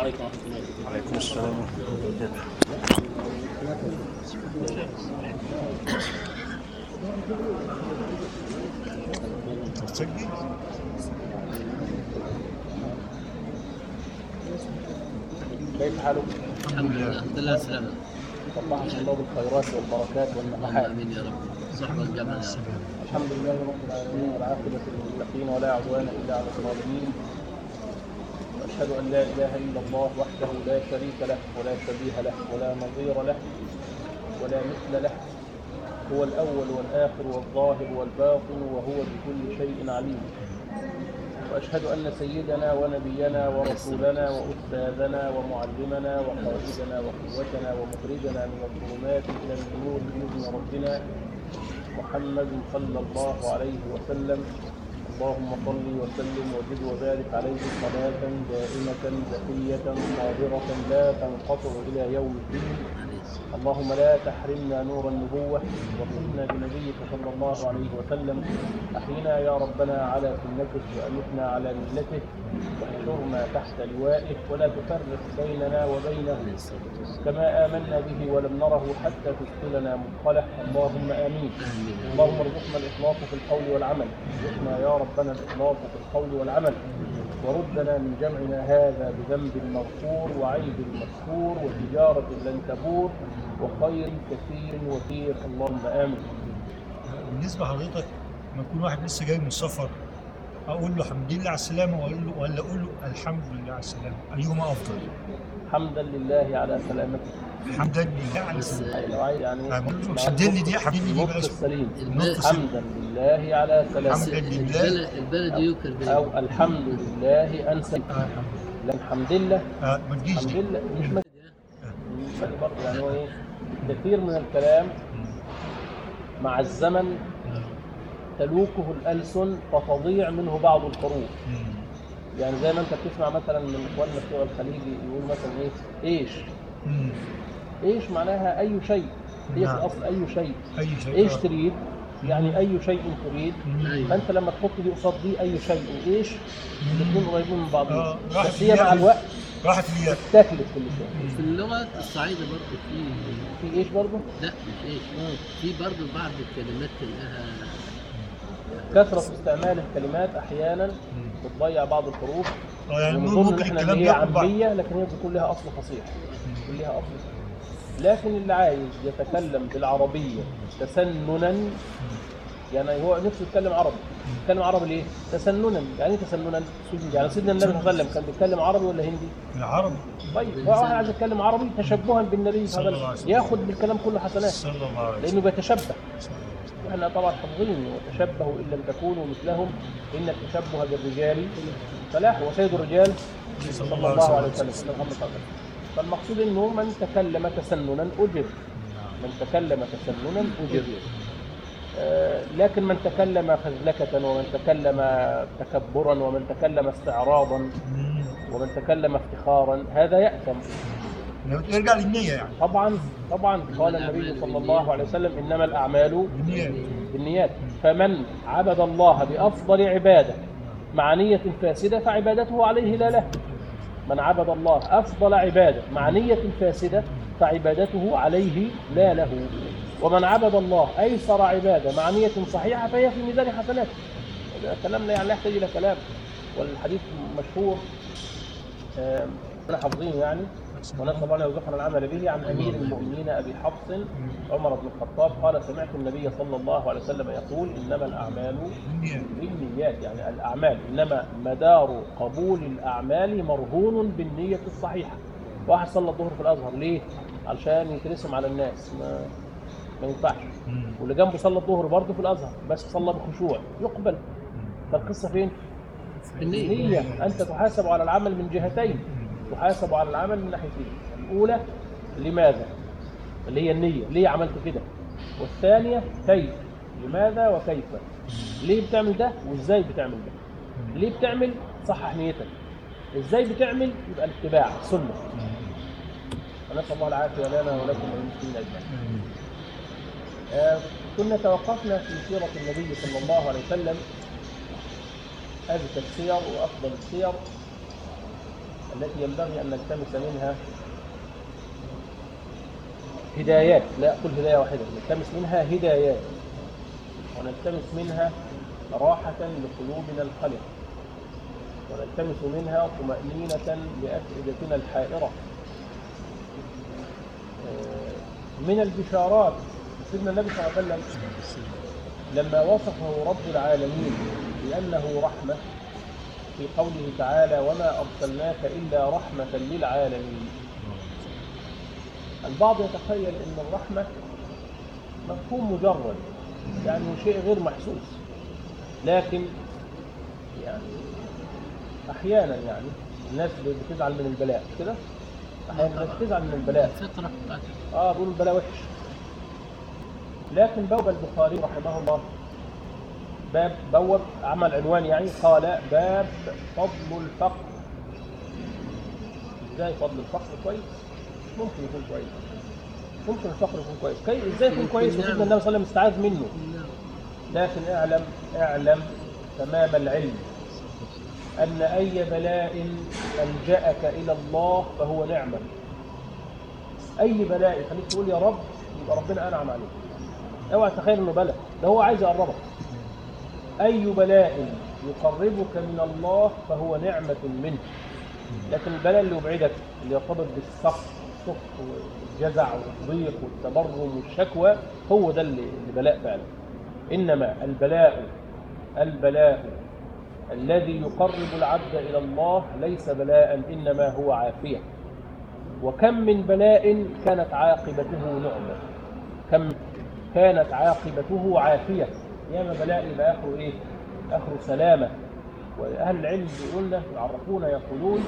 عليكم ورحمه الله وبركاته عليكم السلام ورحمة الله وبركاته تسجل كيف حالك؟ الحمد لله الحمد لله سلامة صبحك الله بالخيرات والبركات اللهم والنفحات امين يا رب صحبة الجمع يا رب الحمد لله رب العالمين والعاقبة للمتقين ولا عدوان إلا على الظالمين وأشهد أن لا إله إلا الله وحده لا شريك له ولا شبيه له ولا نظير له ولا مثل له هو الأول والآخر والظاهر والباطن وهو بكل شيء عليم وأشهد أن سيدنا ونبينا ورسولنا وأستاذنا ومعلمنا وقائدنا وقوتنا ومخرجنا من الظلمات إلى النور بإذن ربنا محمد صلى الله عليه وسلم اللهم صل وسلم وزد وبارك عليه صلاة دائمة زكية طاهرة لا تنقطع إلى يوم الدين اللهم لا تحرمنا نور النبوة وصلنا بنبيك صلى الله عليه وسلم أحينا يا ربنا على سنته وأمتنا على ملته واحشرنا تحت لوائه ولا تفرق بيننا وبينه كما آمنا به ولم نره حتى تدخلنا مدخله اللهم آمين اللهم ارزقنا الإخلاص في القول والعمل ارزقنا يا ربنا الإخلاص في القول والعمل وردنا من جمعنا هذا بذنب مغفور وعيب مذكور وتجارة لن تبور وخير كثير وفير اللهم آمين بالنسبة لحضرتك لما يكون واحد لسه جاي من السفر أقول له الحمد لله على السلامة وأقول له ولا أقول له الحمد لله على السلامة أيهما أفضل؟ حمدا لله على سلامته حمدا لله على السلامة أي لو عايز يعني أقول له حمد لي دي حمد لي دي النطق بقى اسمه السليم النطق السليم. حمدا لله على سلامته حمدا لله البلد البلد يوكل بال- أو الحمد لله أنسى آه الحمد لله لا الحمد لله آه ما تجيش الحمد دي لله مش مد- مش برضه يعني هو ايه كثير من الكلام مع الزمن تلوكه الألسن فتضيع منه بعض الحروف مم. يعني زي ما انت بتسمع مثلا من اخواننا بتوع الخليج يقول مثلا ايه ايش مم. ايش معناها اي شيء هي في نعم. الاصل اي شيء أي شيء ايش آه. تريد يعني اي شيء تريد مم. أيوة. فانت لما تحط دي قصاد دي اي شيء ايش الاثنين قريبين من بعضهم آه، راحت بس هي مع الياء. الوقت راحت لي تاكلت كل شيء في اللغة الصعيدة برضه في في ايش برضه لا مش ايش في برضه بعض الكلمات تلاقيها كثرة استعمال الكلمات احيانا بتضيع بعض الحروف اه يعني نقول ونظن ممكن احنا الكلام ان هي ياخد بعض عامية لكن هي بيكون لها اصل فصيح بيكون لها اصل فصيح لكن اللي عايز يتكلم بالعربية تسننا يعني هو نفسه يتكلم عربي يتكلم عربي ليه؟ تسننا يعني ايه تسننا؟ يعني سيدنا النبي صلى الله عليه وسلم كان بيتكلم عربي ولا هندي؟ العربي طيب هو واحد عايز يتكلم عربي تشبها بالنبي صلى الله عليه وسلم ياخد بالكلام كله حسنات صلى الله عليه وسلم لانه بيتشبه صلى الله عليه وسلم. احنا طبعا حافظين وتشبهوا ان لم تكونوا مثلهم ان التشبه بالرجال فلاح وسيد الرجال صلى الله عليه وسلم صلى الله عليه وسلم فالمقصود انه من تكلم تسننا اجر من تكلم تسننا اجر آه، لكن من تكلم خزلكة ومن تكلم تكبرا ومن تكلم استعراضا مم. ومن تكلم افتخارا هذا يأثم يرجع للنية يعني طبعا طبعا قال النبي صلى الله عليه وسلم انما الاعمال بالنية بالنيات فمن عبد الله بأفضل عبادة مع نية فاسدة فعبادته عليه لا له من عبد الله أفضل عبادة مع نية فاسدة فعبادته عليه لا له ومن عبد الله أيسر عبادة مع نية صحيحة فهي في ميزان حسناته هذا كلامنا يعني لا يحتاج إلى كلام والحديث مشهور آم، احنا حافظينه يعني ونسأل الله أن يرزقنا العمل به عن أمير المؤمنين أبي حفص عمر بن الخطاب قال سمعت النبي صلى الله عليه وسلم يقول إنما الأعمال بالنية بالنيات يعني الأعمال إنما مدار قبول الأعمال مرهون بالنية الصحيحة واحد صلى الظهر في الأزهر ليه؟ علشان يترسم على الناس ما, ما ينفعش مم. واللي جنبه صلى الظهر برضه في الأزهر بس صلى بخشوع يقبل فالقصة فين؟ النية النية أنت تحاسب على العمل من جهتين تحاسب على العمل من ناحيتين الأولى لماذا؟ اللي هي النية ليه عملت كده؟ والثانية كيف؟ لماذا وكيف؟ ليه بتعمل ده وإزاي بتعمل ده؟ ليه بتعمل؟ صحح نيتك إزاي بتعمل؟ يبقى الاتباع سنة ونسأل الله العافية لنا ولكم وللمسلمين أجمعين آه، كنا توقفنا في سيرة النبي صلى الله عليه وسلم أزكى السير وأفضل السير التي ينبغي أن نلتمس منها هدايات لا أقول هداية واحدة نلتمس منها هدايات ونلتمس منها راحة لقلوبنا القلق ونلتمس منها طمأنينة لأفئدتنا الحائرة آه، من البشارات سيدنا النبي صلى الله عليه وسلم لما وصفه رب العالمين بأنه رحمة في قوله تعالى وما أرسلناك إلا رحمة للعالمين البعض يتخيل أن الرحمة مفهوم مجرد يعني شيء غير محسوس لكن يعني أحيانا يعني الناس بتزعل من البلاء مش كده أحيانا الناس بتزعل من البلاء الفطرة بتاعت اه بيقولوا البلاء وحش لكن بوب البخاري رحمه الله باب بوب عمل عنوان يعني قال باب فضل الفقر ازاي فضل الفقر كويس ممكن يكون كويس ممكن الفقر يكون كويس كي ازاي يكون كويس وسيدنا النبي صلى الله عليه وسلم استعاذ منه لكن اعلم اعلم تمام العلم أن أي بلاء ألجأك إلى الله فهو نعمة أي بلاء يخليك تقول يا رب يبقى ربنا أنعم عليك اوعى تخيل إنه بلاء ده هو عايز يقربك أي بلاء يقربك من الله فهو نعمة منه لكن البلاء اللي يبعدك اللي يرتبط بالسخط السخط والجزع والضيق والتبرم والشكوى هو ده اللي اللي بلاء فعلا إنما البلاء البلاء الذي يقرب العبد إلى الله ليس بلاء إنما هو عافية وكم من بلاء كانت عاقبته نعمة كم كانت عاقبته عافية ياما بلاء يبقى آخره إيه آخره سلامة وأهل العلم بيقولنا يعرفون يقولون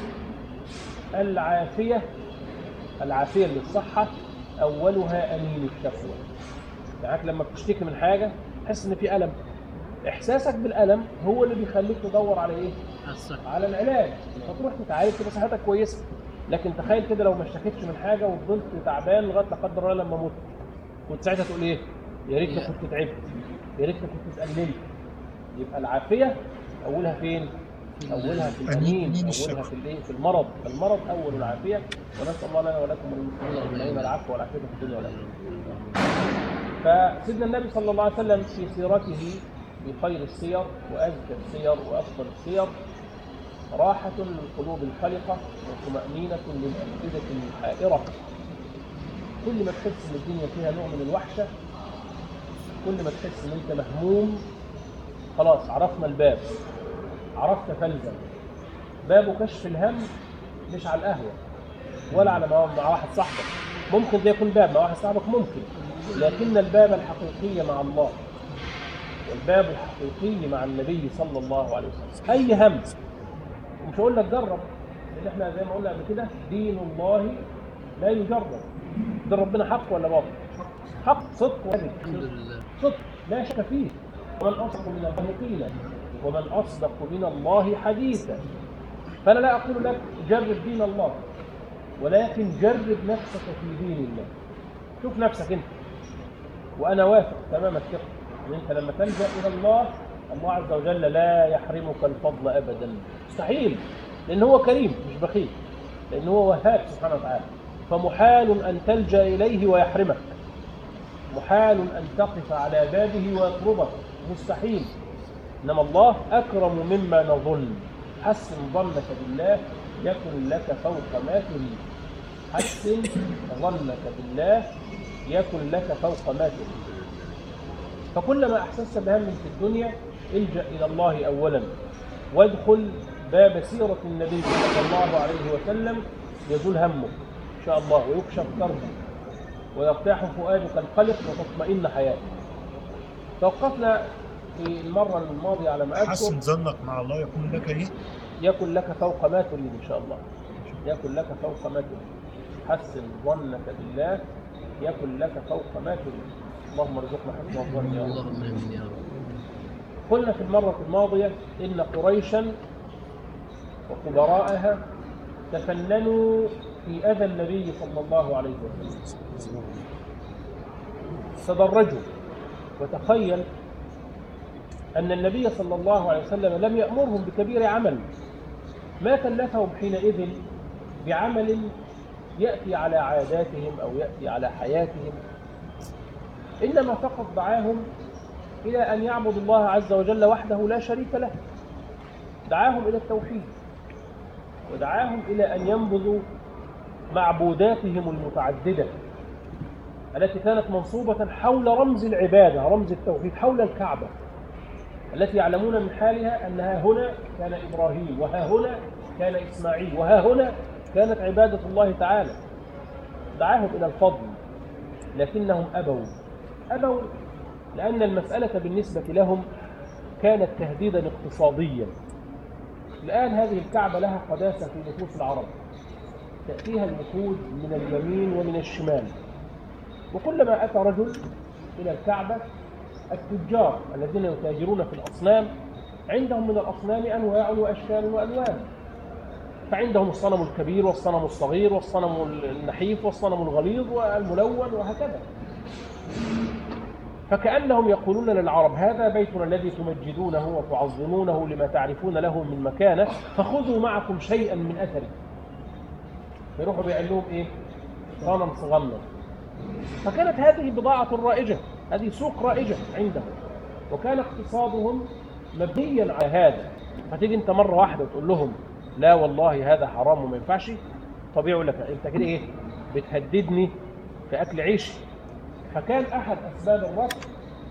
العافية العافية للصحة أولها أنين الشكوى يعني لما بتشتكي من حاجة تحس إن في ألم إحساسك بالألم هو اللي بيخليك تدور على إيه؟ الصحة على العلاج فتروح تتعالج تبقى صحتك كويسه لكن تخيل كده لو ما اشتكيتش من حاجه وفضلت تعبان لغايه لا قدر الله لما اموت كنت ساعتها تقول ايه؟ يا ريتني كنت تعبت يا ريتني كنت اتألمت يبقى العافيه اولها فين؟ اولها في الانين أنين اولها الشكوى. في الايه؟ في المرض المرض اول العافيه ونسال الله لنا ولكم وللمسلمين اجمعين العفو والعافيه في الدنيا والاخره فسيدنا النبي صلى الله عليه وسلم في سيرته بخير السير وأزكى السير وأفضل السير راحة للقلوب الخلقة وطمأنينة للأفئدة الحائرة كل ما تحس ان الدنيا فيها نوع من الوحشة كل ما تحس ان انت مهموم خلاص عرفنا الباب عرفت فلزم باب كشف الهم مش على القهوة ولا على مع مع واحد صاحبك ممكن ده يكون باب مع واحد صاحبك ممكن لكن الباب الحقيقي مع الله والباب الحقيقي مع النبي صلى الله عليه وسلم اي هم مش هقول لك جرب لان احنا زي ما قلنا قبل كده دين الله لا يجرب دين ربنا حق ولا باطل حق صدق وكذب الحمد لله صدق لا شك فيه ومن اصدق من الله قيلا ومن اصدق من الله حديثا فانا لا اقول لك جرب دين الله ولكن جرب نفسك في دين الله شوف نفسك انت وانا واثق تمام الثقه ان انت لما تلجا الى الله الله عز وجل لا يحرمك الفضل ابدا مستحيل لان هو كريم مش بخيل لان هو وهاب سبحانه وتعالى فمحال ان تلجا اليه ويحرمك محال ان تقف على بابه ويطلبك مستحيل انما الله اكرم مما نظن حسن ظنك بالله يكن لك فوق ما تريد حسن ظنك بالله يكن لك فوق ما تريد فكلما احسست بهم في الدنيا الجا الى الله اولا وادخل باب سيره النبي صلى الله عليه وسلم يزول همك ان شاء الله ويكشف كربك ويرتاح فؤادك القلق وتطمئن حياتك توقفنا في المره الماضيه على ما اذكر حسن ظنك مع الله يكون لك ايه؟ يكن لك فوق ما تريد ان شاء الله يكن لك فوق ما تريد حسن ظنك بالله يكن لك فوق ما تريد اللهم ارزقنا حسن الظن يا رب اللهم امين يا رب قلنا في المرة الماضية إن قريشا وكبراءها تفننوا في أذى النبي صلى الله عليه وسلم تدرجوا وتخيل أن النبي صلى الله عليه وسلم لم يأمرهم بكبير عمل ما كلفهم حينئذ بعمل يأتي على عاداتهم أو يأتي على حياتهم إنما فقط دعاهم إلى أن يعبدوا الله عز وجل وحده لا شريك له دعاهم إلى التوحيد ودعاهم إلى أن ينبذوا معبوداتهم المتعددة التي كانت منصوبة حول رمز العبادة رمز التوحيد حول الكعبة التي يعلمون من حالها أنها هنا كان إبراهيم وها هنا كان إسماعيل وها هنا كانت عبادة الله تعالى دعاهم إلى الفضل لكنهم أبوا أبوا لأن المسألة بالنسبة لهم كانت تهديدا اقتصاديا الآن هذه الكعبة لها قداسة في نفوس العرب تأتيها النفوذ من اليمين ومن الشمال وكلما أتى رجل إلى الكعبة التجار الذين يتاجرون في الأصنام عندهم من الأصنام أنواع وأشكال وألوان فعندهم الصنم الكبير والصنم الصغير والصنم النحيف والصنم الغليظ والملون وهكذا فكأنهم يقولون للعرب هذا بيتنا الذي تمجدونه وتعظمونه لما تعرفون له من مكانه فخذوا معكم شيئا من أثره فيروحوا بيعمل لهم إيه؟ صنم صغنن فكانت هذه بضاعة رائجة هذه سوق رائجة عندهم وكان اقتصادهم مبنيا على هذا فتيجي انت مرة واحدة وتقول لهم لا والله هذا حرام وما ينفعش طبيعي لك انت كده ايه بتهددني في اكل عيشي فكان احد اسباب الرفض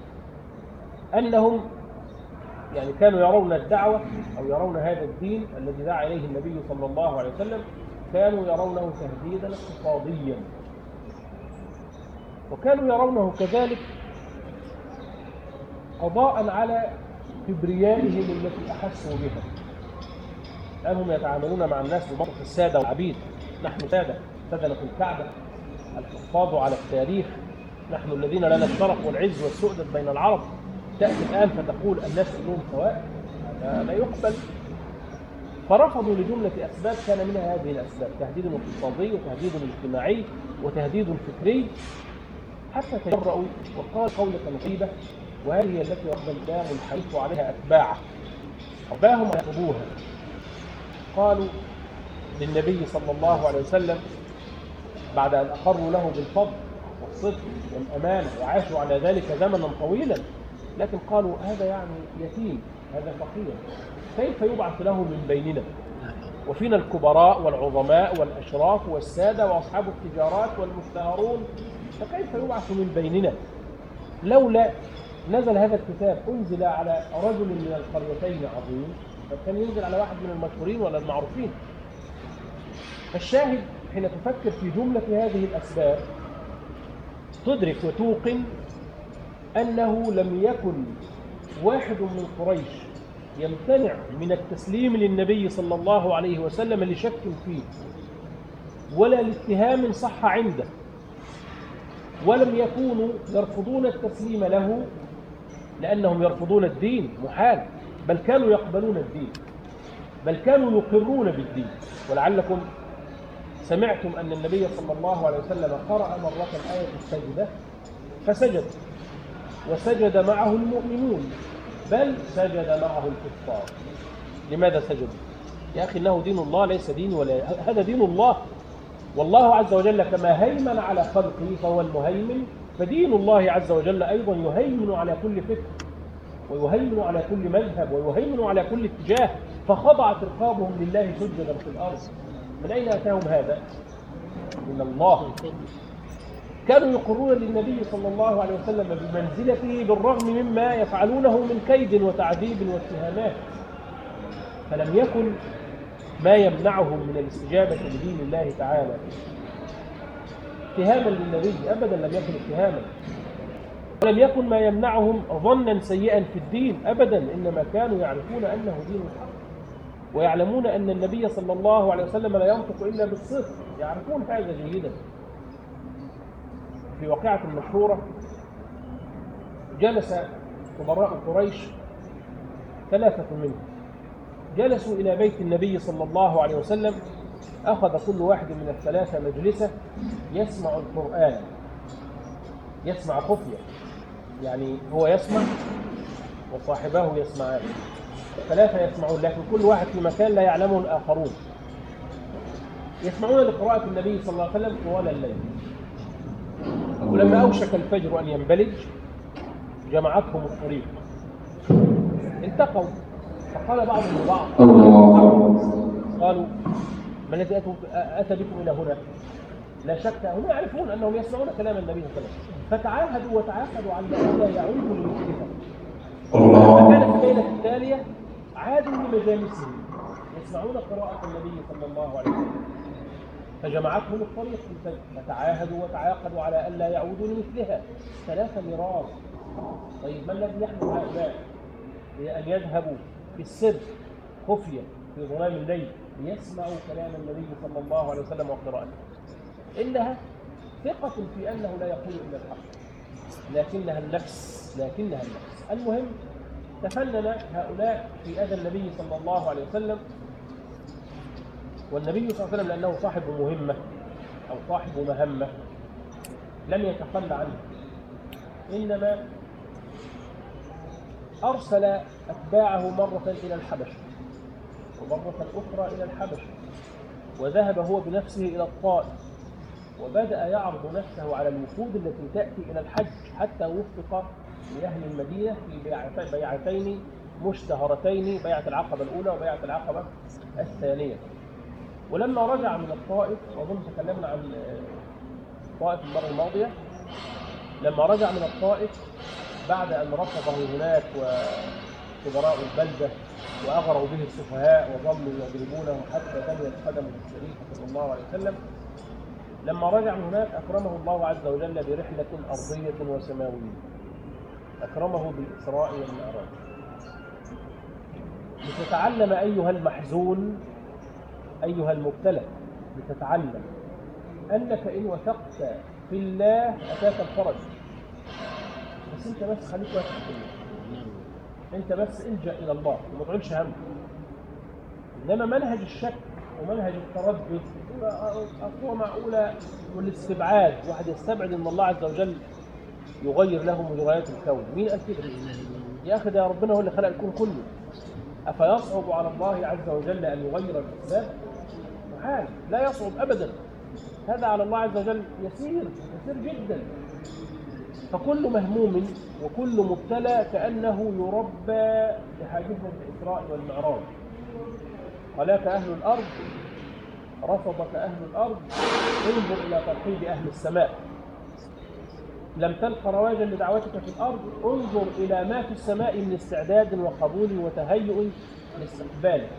انهم يعني كانوا يرون الدعوة او يرون هذا الدين الذي دعا اليه النبي صلى الله عليه وسلم كانوا يرونه تهديدا اقتصاديا وكانوا يرونه كذلك قضاء على كبريائهم التي أحسوا بها لأنهم يتعاملون مع الناس بمنطق السادة والعبيد نحن سادة سدنة الكعبة الحفاظ على التاريخ نحن الذين لنا الشرف والعز والسؤدد بين العرب تأتي الآن فتقول الناس كلهم سواء هذا لا يقبل فرفضوا لجملة أسباب كان منها هذه الأسباب تهديد اقتصادي وتهديد اجتماعي وتهديد فكري حتى تجرؤوا وقال قولة غريبة وهذه هي التي رد الله الحديث عليها أتباعه أباهم يطلبوها قالوا للنبي صلى الله عليه وسلم بعد أن أقروا له بالفضل والصدق والأمانة وعاشوا على ذلك زمنا طويلا لكن قالوا هذا يعني يتيم هذا فقير كيف يبعث له من بيننا وفينا الكبراء والعظماء والأشراف والسادة وأصحاب التجارات والمشتهرون فكيف يبعث من بيننا لولا نزل هذا الكتاب أنزل على رجل من القريتين عظيم فكان ينزل على واحد من المشهورين ولا المعروفين فالشاهد حين تفكر في جملة هذه الأسباب تدرك وتوقن أنه لم يكن واحد من قريش يمتنع من التسليم للنبي صلى الله عليه وسلم لشك فيه ولا لاتهام صح عنده ولم يكونوا يرفضون التسليم له لأنهم يرفضون الدين محال بل كانوا يقبلون الدين بل كانوا يقرون بالدين ولعلكم سمعتم أن النبي صلى الله عليه وسلم قرأ مرة آية السجدة فسجد وسجد معه المؤمنون بل سجد معه الكفار لماذا سجدوا؟ يا أخي إنه دين الله ليس دين ولا هذا دين الله والله عز وجل كما هيمن على خلقه فهو المهيمن فدين الله عز وجل أيضا يهيمن على كل فكر ويهيمن على كل مذهب ويهيمن على كل اتجاه فخضعت رقابهم لله سجدا في الأرض من أين أتاهم هذا؟ من الله كانوا يقرون للنبي صلى الله عليه وسلم بمنزلته بالرغم مما يفعلونه من كيد وتعذيب واتهامات فلم يكن ما يمنعهم من الاستجابة لدين الله تعالى اتهاما للنبي أبدا لم يكن اتهاما ولم يكن ما يمنعهم ظنا سيئا في الدين أبدا إنما كانوا يعرفون أنه دين الحق ويعلمون أن النبي صلى الله عليه وسلم لا ينطق إلا بالصدق يعرفون هذا جيدا في واقعة مشهورة جلس كبراء قريش ثلاثة منهم جلسوا إلى بيت النبي صلى الله عليه وسلم أخذ كل واحد من الثلاثة مجلسة يسمع القرآن يسمع خفية يعني هو يسمع وصاحباه يسمعان ثلاثة يسمعون لكن كل واحد في مكان لا يعلمه الآخرون يسمعون لقراءة النبي صلى الله عليه وسلم طوال الليل ولما أوشك الفجر أن ينبلج جمعتهم الطريق التقوا فقال بعضهم لبعض قالوا ما الذي أتوا- أتى بكم إلى هنا لا شك هم يعرفون أنهم يسمعون كلام النبي صلى الله عليه وسلم فتعاهدوا وتعاقدوا على ألا يعودوا لمثلها فلما كانت الليلة التالية عادوا لمجالسهم يسمعون قراءة النبي صلى الله عليه وسلم فجمعتهم الطريق في الفجر فتعاهدوا وتعاقدوا على ألا يعودوا لمثلها ثلاث مرار طيب ما الذي يحمل هؤلاء هي أن يذهبوا في السر خفية في ظلام الليل ليسمعوا كلام النبي صلى الله عليه وسلم وقراءته إنها ثقة في أنه لا يقول إلا الحق لكنها النفس لكنها النفس المهم تفنن هؤلاء في أذى النبي صلى الله عليه وسلم والنبي صلى الله عليه وسلم لأنه صاحب مهمة أو صاحب مهمة لم يتخلى عنها إنما أرسل أتباعه مرة إلى الحبشة ومرة أخرى إلى الحبشة وذهب هو بنفسه إلى الطائف وبدأ يعرض نفسه على الوفود التي تأتي إلى الحج حتى وفق لأهل المدينة في بيعتي- بيعتين مشتهرتين بيعة العقبة الأولى وبيعة العقبة الثانية ولما رجع من الطائف وأظن تكلمنا عن آه، الطائف المرة الماضية لما رجع من الطائف بعد أن رفضه هناك وكبراء البلدة وأغروا به السفهاء وظلوا يضربونه حتى دميت قدمه الشريفة صلى الله عليه وسلم لما رجع من هناك أكرمه الله عز وجل برحلة أرضية وسماوية أكرمه بالإسراء والمعراج لتتعلم أيها المحزون أيها المبتلى لتتعلم أنك إن وثقت في الله أتاك الفرج بس أنت بس خليك واثق في الله أنت بس الجأ إلى الله وما تقولش هم إنما منهج الشك ومنهج التردد أقوى معقولة والاستبعاد واحد يستبعد أن الله عز وجل يغير له مجريات الكون مين قال كده؟ لا اله الا الله يا أخي ده ربنا هو اللي خلق الكون كله أفيصعب على الله عز وجل أن يغير الأسباب؟ محال لا يصعب أبدا هذا على الله عز وجل يسير يسير جدا فكل مهموم وكل مبتلى كأنه يربى لحاجتنا الإسراء والمعراج هلاك أهل الأرض رفضك أهل الأرض انظر إلى ترحيب أهل السماء لم تلق رواجا لدعوتك في الأرض انظر إلى ما في السماء من استعداد وقبول وتهيؤ لاستقبالك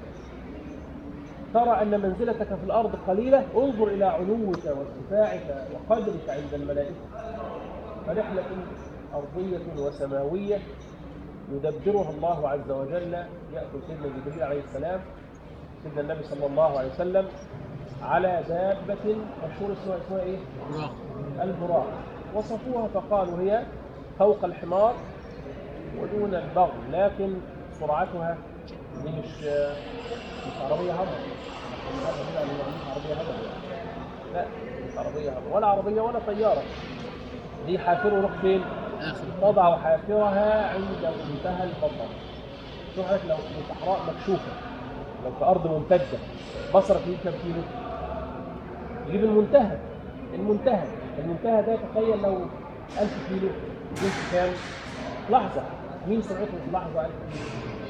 ترى أن منزلتك في الأرض قليلة انظر إلى علوك وارتفاعك وقدرك عند الملائكة فرحلة أرضية وسماوية يدبرها الله عز وجل يأتي سيدنا جبريل عليه السلام سيدنا النبي صلى الله عليه وسلم على دابة مشهور اسمها اسمها ايه؟ براق البراق وصفوها فقالوا هي فوق الحمار ودون البغل لكن سرعتها دي مش مش عربية هبل مش عربية هبل يعني. لا مش عربية هبل ولا عربية ولا طيارة دي حافر يروح فين؟ اخر تضع حافرها عند منتهى البصر شوف حضرتك لو في صحراء مكشوفة لو في أرض ممتدة بصرك يجيب كام كيلو؟ يجيب المنتهى المنتهى المنتهى ده تخيل لو 1000 كيلو يجيب في كام؟ لحظة مين سرعته في لحظة 1000 كيلو؟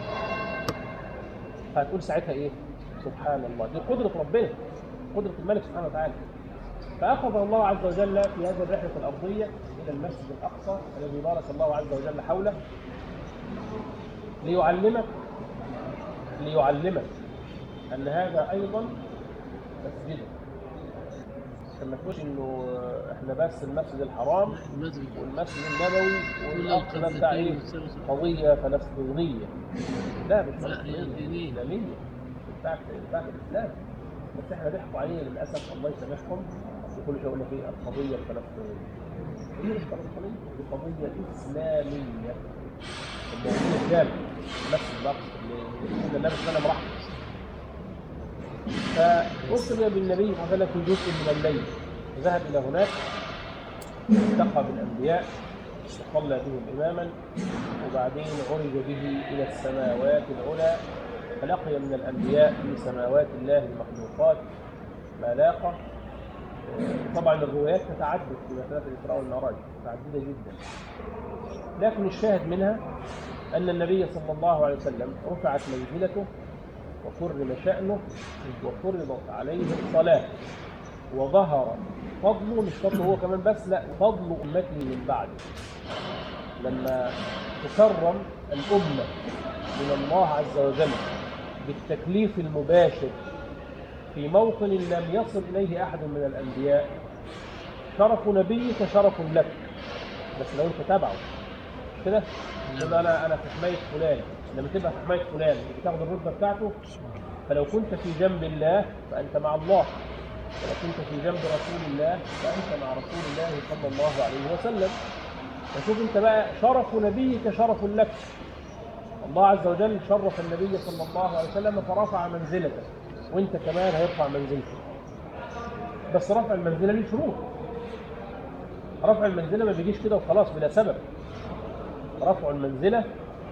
هتقول ساعتها إيه؟ سبحان الله دي قدرة ربنا قدرة الملك سبحانه وتعالى فأخذ الله عز وجل في هذه الرحلة الأرضية إلى المسجد الأقصى الذي بارك الله عز وجل حوله ليعلمك ليعلمك أن هذا أيضا مسجد عشان ما تقولش إنه إحنا بس المسجد الحرام المسجد والمسجد النبوي والأقصى ده بتاع إيه؟ قضية فلسطينية لا مش لا، هي فلسطينية دينية. إسلامية بتاعت بتاعت الإسلام بس إحنا ضحكوا علينا للأسف الله يسامحهم وكل شيء يقول لك إيه القضية الفلسطينية دي مش فلسطينية دي قضية إسلامية الموضوع الجامع المسجد الأقصى اللي سيدنا النبي صلى الله عليه وسلم راح فأسري بالنبي صلى الله عليه وسلم في جزء من الليل ذهب إلى هناك التقى بالأنبياء وصلى بهم إماما وبعدين عرج به إلى السماوات العلى فلقي من الأنبياء في سماوات الله المخلوقات ما لاقى طبعا الروايات تتعدد في مسألة الإسراء والمعراج متعددة جدا لكن الشاهد منها أن النبي صلى الله عليه وسلم رفعت منزلته وكرم شأنه وفرضت عليه الصلاة وظهر فضله مش فضله هو كمان بس لا فضل أمته من بعده لما تكرم الأمة من الله عز وجل بالتكليف المباشر في موطن لم يصل إليه أحد من الأنبياء شرف نبيك شرف لك بس لو أنت تبعه مش كده؟ تقول أنا أنا في حماية فلان لما تبقى في حماية فلان بتاخد الرتبة بتاعته فلو كنت في جنب الله فأنت مع الله ولو كنت في جنب رسول الله فأنت مع رسول الله صلى الله عليه وسلم فشوف أنت بقى شرف نبيك شرف لك الله عز وجل شرف النبي صلى الله عليه وسلم فرفع منزلته وانت كمان هيرفع منزلتك بس رفع المنزله ليه شروط رفع المنزله ما بيجيش كده وخلاص بلا سبب رفع المنزله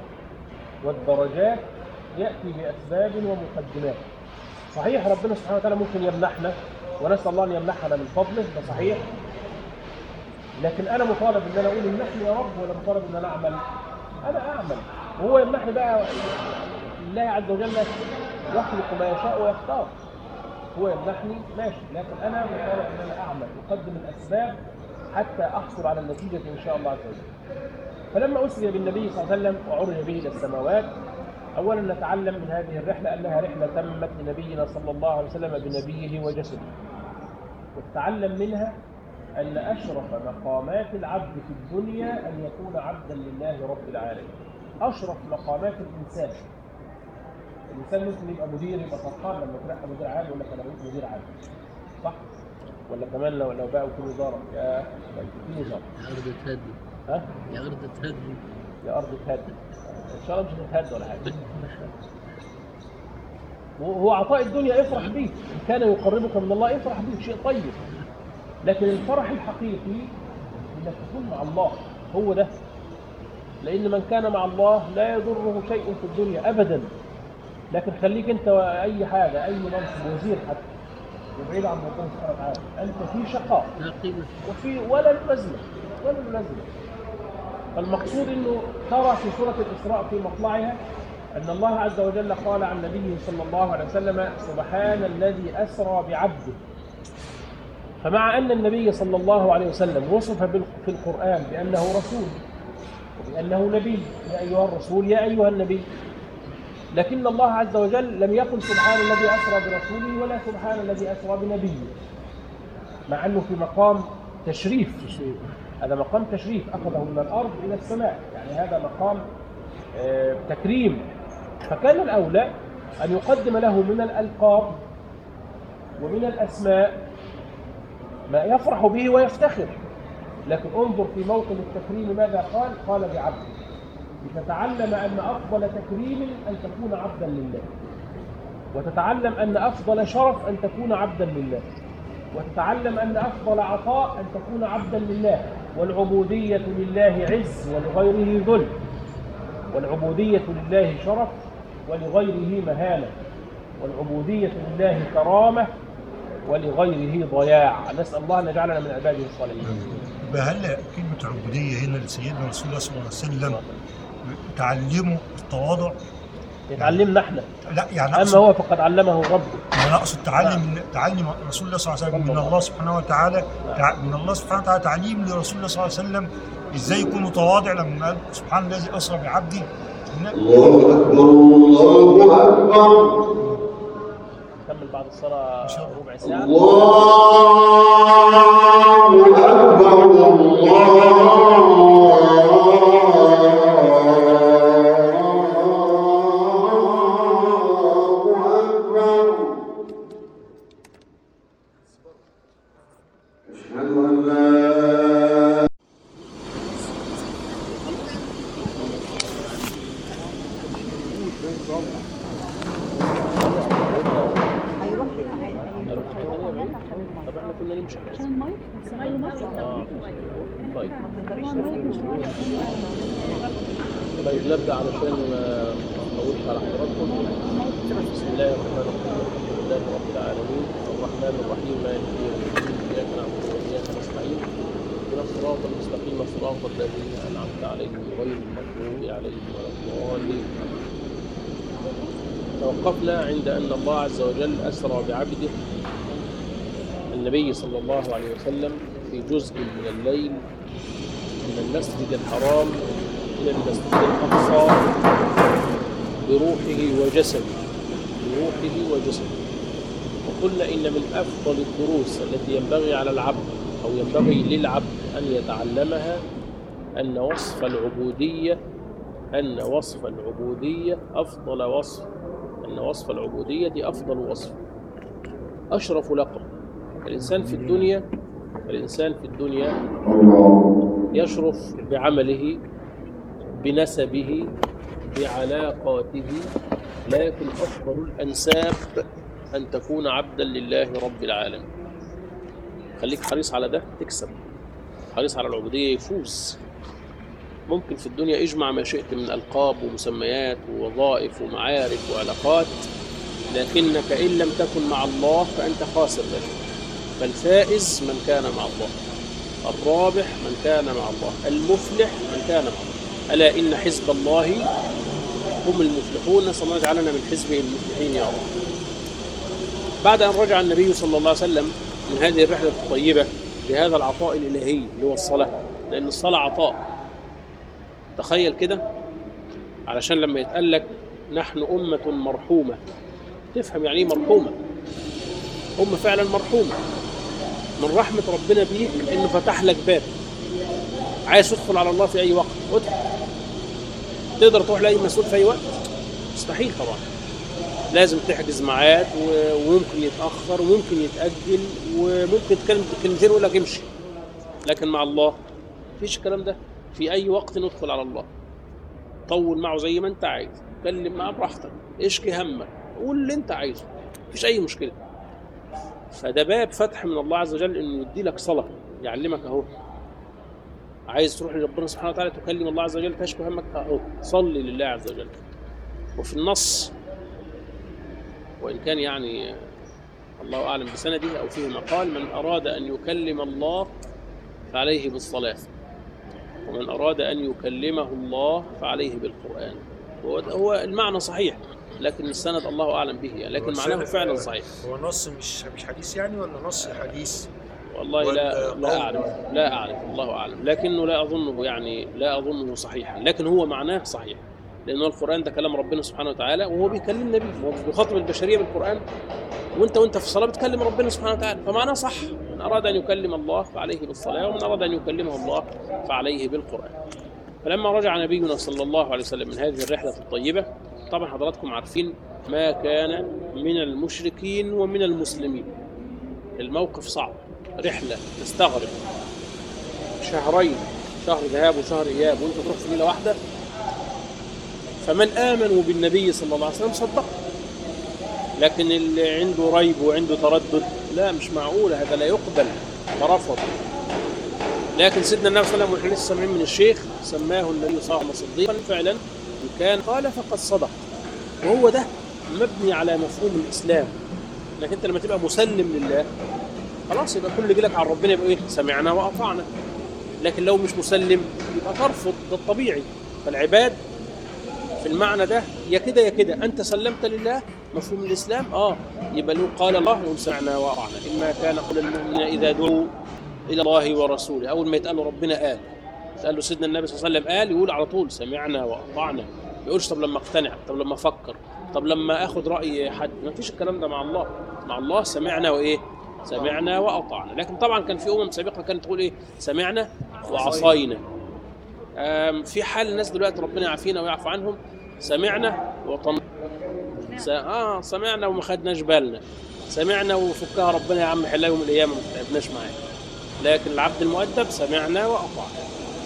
والدرجات ياتي باسباب ومقدمات صحيح ربنا سبحانه وتعالى ممكن يمنحنا ونسال الله ان يمنحنا من فضله ده صحيح لكن انا مطالب ان انا اقول امنحني يا رب ولا مطالب ان انا اعمل انا اعمل وهو يمنحني بقى الله عز وجل يخلق ما يشاء ويختار هو يمنحني ماشي لكن انا مطالب ان انا اعمل اقدم الاسباب حتى احصل على النتيجه ان شاء الله عز وجل فلما اسري بالنبي صلى الله عليه وسلم وعرج به الى السماوات اولا نتعلم من هذه الرحله انها رحله تمت لنبينا صلى الله عليه وسلم بنبيه وجسده وتتعلم منها أن أشرف مقامات العبد في الدنيا أن يكون عبدا لله رب العالمين أشرف مقامات الإنسان الإنسان ممكن يبقى مدير يبقى فرحان لما تلاقي مدير عام يقول لك أنا بقيت مدير عام صح؟ ولا كمان لو لو بقى في وزارة يا بقيت في وزارة يا أرض تهدي ها؟ يا أرض تهدي يا أرض تهدي إن شاء الله مش هتتهد ولا حاجة وهو عطاء الدنيا افرح به إن كان يقربك من الله افرح به شيء طيب لكن الفرح الحقيقي انك تكون مع الله هو ده لان من كان مع الله لا يضره شيء في الدنيا ابدا لكن خليك انت اي حاجه اي منصب وزير حتى وبعيد عن ربنا سبحانه وتعالى انت في شقاء لا قيمة وفي ولا له لازمه ولا له لازمه فالمقصود انه ترى في سوره الاسراء في مطلعها ان الله عز وجل قال عن نبيه صلى الله عليه وسلم سبحان الذي اسرى بعبده فمع أن النبي صلى الله عليه وسلم وصف بال- في القرآن بأنه رسول وبأنه نبي يا أيها الرسول يا أيها النبي لكن الله عز وجل لم يقل سبحان الذي أسرى برسوله ولا سبحان الذي أسرى بنبيه مع أنه في مقام تشريف هذا مقام تشريف أخذه من الأرض إلى السماء يعني هذا مقام آه، تكريم فكان الأولى أن يقدم له من الألقاب ومن الأسماء ما يفرح به ويفتخر لكن انظر في موطن التكريم ماذا قال قال بعبد لتتعلم أن أفضل تكريم أن تكون عبدا لله وتتعلم أن أفضل شرف أن تكون عبدا لله وتتعلم أن أفضل عطاء أن تكون عبدا لله والعبودية لله عز ولغيره ذل والعبودية لله شرف ولغيره مهانة والعبودية لله كرامة ولغيره ضياع نسأل الله أن يجعلنا من عباده الصالحين يبقى هل كلمة عبودية هنا لسيدنا رسول الله صلى الله عليه وسلم تعلمه التواضع؟ يتعلمنا احنا لا يعني أما أقصد هو فقد علمه ربه انا اقصد تعلم تعلم رسول الله صلى الله عليه وسلم من الله سبحانه وتعالى تع- من الله سبحانه وتعالى تعليم لرسول الله صلى الله عليه وسلم ازاي يكون متواضع لما قال سبحان الذي اسرى بعبده إن- الله أكبر الله أكبر نكمل بعد الصلاة إن شاء الله. ربع ساعة الله أكبر الله أكبر أشهد أن لا هيروح هيروح طب احنا كنا نمشي عشان المايك اه طيب طيب نبدا علشان ما نطولش على حضراتكم بسم الله الرحمن الرحيم الحمد لله رب العالمين الرحمن الرحيم مالك يوم الدين اياك نعبد واياك نستعين اهدنا الصراط المستقيم صراط الذين انعمت عليهم غير المغضوب عليهم ولا الضالين توقفنا عند ان الله عز وجل اسرى بعبده النبي صلى الله عليه وسلم في جزء من الليل من المسجد الحرام إلى المسجد الأقصى بروحه وجسده بروحه وجسده وقلنا إن من أفضل الدروس التي ينبغي على العبد أو ينبغي للعبد أن يتعلمها أن وصف العبودية أن وصف العبودية أفضل وصف أن وصف العبودية أفضل وصف أشرف لقب الإنسان في الدنيا الإنسان في الدنيا يشرف بعمله بنسبه بعلاقاته لكن أفضل الأنساب أن تكون عبدا لله رب العالمين خليك حريص على ده تكسب حريص على العبودية يفوز ممكن في الدنيا اجمع ما شئت من ألقاب ومسميات ووظائف ومعارف وعلاقات لكنك إن لم تكن مع الله فأنت خاسر لا شك فالفائز من كان مع الله الرابح من كان مع الله المفلح من كان مع الله ألا إن حزب الله هم المفلحون نسأل الله يجعلنا من حزبه المفلحين يا رب بعد أن رجع النبي صلى الله عليه وسلم من هذه الرحلة الطيبة بهذا العطاء الإلهي اللي هو الصلاة لأن الصلاة عطاء تخيل كده علشان لما يتقال لك نحن أمة مرحومة تفهم يعني إيه مرحومة أمة فعلا مرحومة من رحمة ربنا بيك إنه فتح لك باب عايز تدخل على الله في أي وقت ادخل تقدر تروح لأي مسؤول في أي وقت مستحيل طبعا لازم تحجز ميعاد و- وممكن يتأخر وممكن يتأجل وممكن تتكلم كلمتين ويقول لك امشي لكن مع الله مفيش الكلام ده في أي وقت ندخل على الله طول معه زي ما أنت عايز اتكلم معاه براحتك اشكي همك قول اللي أنت عايزه مفيش أي مشكلة فده باب فتح من الله عز وجل انه يدي لك صلاه يعلمك اهو عايز تروح لربنا سبحانه وتعالى تكلم الله عز وجل تشكو همك اهو صلي لله عز وجل وفي النص وان كان يعني الله اعلم بسنده او فيه مقال من اراد ان يكلم الله فعليه بالصلاه ومن اراد ان يكلمه الله فعليه بالقران هو هو المعنى صحيح لكن السند الله اعلم به يعني لكن معناه فعلا صحيح هو نص مش مش حديث يعني ولا نص حديث؟ والله لا ولا لا قول. اعلم لا اعلم الله اعلم لكنه لا اظنه يعني لا اظنه صحيحا لكن هو معناه صحيح لان القران ده كلام ربنا سبحانه وتعالى وهو بيكلمنا بيه هو بيخاطب البشريه بالقران وانت وانت في الصلاه بتكلم ربنا سبحانه وتعالى فمعناه صح من اراد ان يكلم الله فعليه بالصلاه ومن اراد ان يكلمه الله فعليه بالقران فلما رجع نبينا صلى الله عليه وسلم من هذه الرحله الطيبه طبعا حضراتكم عارفين ما كان من المشركين ومن المسلمين الموقف صعب رحله تستغرق شهرين شهر ذهاب وشهر اياب وانت تروح في ليله واحده فمن امنوا بالنبي صلى الله عليه وسلم صدق لكن اللي عنده ريب وعنده تردد لا مش معقول هذا لا يقبل فرفض لكن سيدنا النبي صلى الله عليه وسلم واحنا لسه سامعين من الشيخ سماه النبي صلى الله عليه وسلم صديقا فعلا ان كان قال فقد صدق وهو ده مبني على مفهوم الاسلام انك انت لما تبقى مسلم لله خلاص يبقى كل اللي يجي لك عن ربنا يبقى ايه سمعنا واطعنا لكن لو مش مسلم يبقى ترفض ده الطبيعي فالعباد في المعنى ده يا كده يا كده انت سلمت لله مفهوم الاسلام اه يبقى لو قال الله لهم سمعنا واطعنا اما كان قول المؤمنين اذا دعوا الى الله ورسوله اول ما يتقال له ربنا قال قال له سيدنا النبي صلى الله عليه وسلم قال يقول على طول سمعنا واطعنا ما يقولش طب لما اقتنع طب لما افكر طب لما اخد راي حد ما فيش الكلام ده مع الله مع الله سمعنا وايه سمعنا واطعنا لكن طبعا كان في امم سابقه كانت تقول ايه سمعنا وعصينا آم، في حال الناس دلوقتي ربنا يعافينا ويعفو عنهم سمعنا وطن س... اه سمعنا وما خدناش بالنا سمعنا وفكها ربنا يا عم حلها يوم القيامه ما تعبناش معاه لكن العبد المؤدب سمعنا واطعنا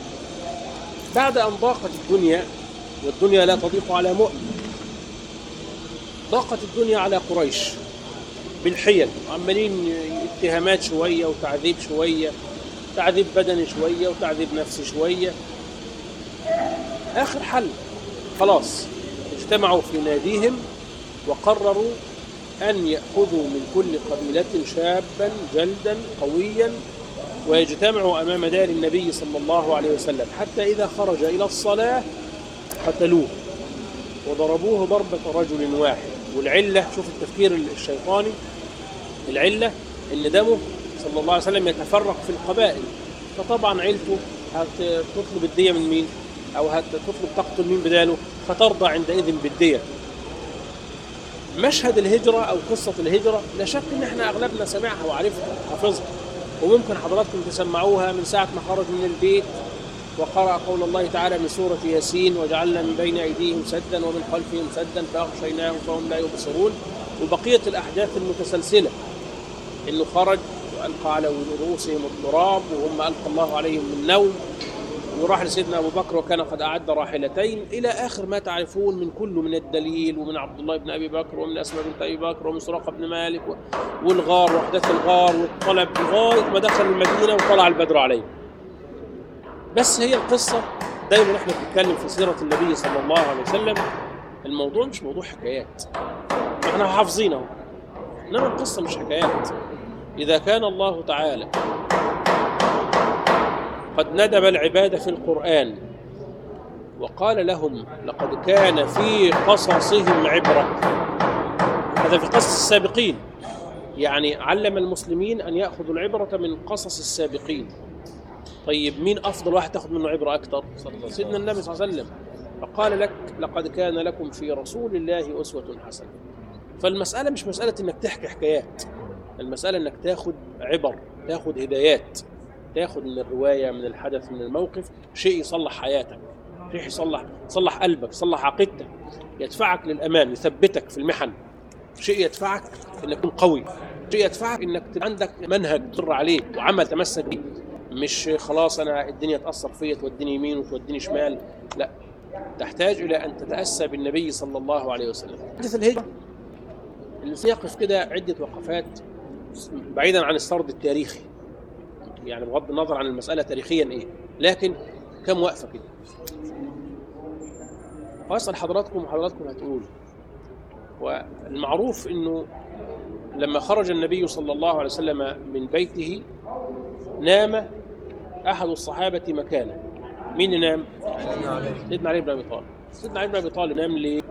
بعد ان ضاقت الدنيا والدنيا لا تضيق على مؤمن ضاقت الدنيا على قريش بالحيل عمالين اتهامات شويه وتعذيب شويه تعذيب بدني شويه وتعذيب نفسي شويه اخر حل خلاص اجتمعوا في ناديهم وقرروا ان ياخذوا من كل قبيله شابا جلدا قويا ويجتمعوا امام دار النبي صلى الله عليه وسلم حتى اذا خرج الى الصلاه قتلوه وضربوه ضربه رجل واحد والعله شوف التفكير الشيطاني العله ان دمه صلى الله عليه وسلم يتفرق في القبائل فطبعا عيلته هتطلب الديه من مين؟ او هتطلب تقتل مين بداله؟ فترضى عندئذ بالديه. مشهد الهجره او قصه الهجره لا شك ان احنا اغلبنا سمعها وعرفها حافظها وممكن حضراتكم تسمعوها من ساعه ما خرج من البيت وقرأ قول الله تعالى من سورة ياسين وجعلنا من بين أيديهم سدا ومن خلفهم سدا فأغشيناهم فهم لا يبصرون وبقية الأحداث المتسلسلة إنه خرج وألقى على رؤوسهم التراب وهم ألقى الله عليهم من نوم وراح لسيدنا أبو بكر وكان قد أعد راحلتين إلى آخر ما تعرفون من كله من الدليل ومن عبد الله بن أبي بكر ومن أسماء بنت أبي بكر ومن سراقة بن مالك والغار وأحداث الغار والطلب لغاية ما دخل المدينة وطلع البدر عليه بس هي القصة دايما احنا بنتكلم في سيرة النبي صلى الله عليه وسلم الموضوع مش موضوع حكايات احنا حافظينه انما القصة مش حكايات إذا كان الله تعالى قد ندب العباد في القرآن وقال لهم لقد كان في قصصهم عبرة هذا في قصص السابقين يعني علم المسلمين أن يأخذوا العبرة من قصص السابقين طيب مين افضل واحد تاخذ منه عبره اكثر سيدنا النبي صلى الله عليه وسلم فقال لك لقد كان لكم في رسول الله اسوه حسنه فالمساله مش مساله انك تحكي حكايات المساله انك تاخذ عبر تاخذ هدايات تاخذ من الروايه من الحدث من الموقف شيء يصلح حياتك شيء يصلح يصلح قلبك يصلح عقيدتك يدفعك للامام يثبتك في المحن شيء يدفعك انك تكون قوي شيء يدفعك انك تبقى عندك منهج تصر عليه وعمل تمسك به مش خلاص انا الدنيا تاثر فيا توديني يمين وتوديني شمال لا تحتاج الى ان تتاسى بالنبي صلى الله عليه وسلم حدث الهجره اللي سيقف كده عده وقفات بعيدا عن السرد التاريخي يعني بغض النظر عن المساله تاريخيا ايه لكن كم وقفه كده واسال حضراتكم وحضراتكم هتقولوا والمعروف انه لما خرج النبي صلى الله عليه وسلم من بيته نام احد الصحابه مكانه مين نام سيدنا علي بن ابي طالب سيدنا علي بن ابي طالب نام ليه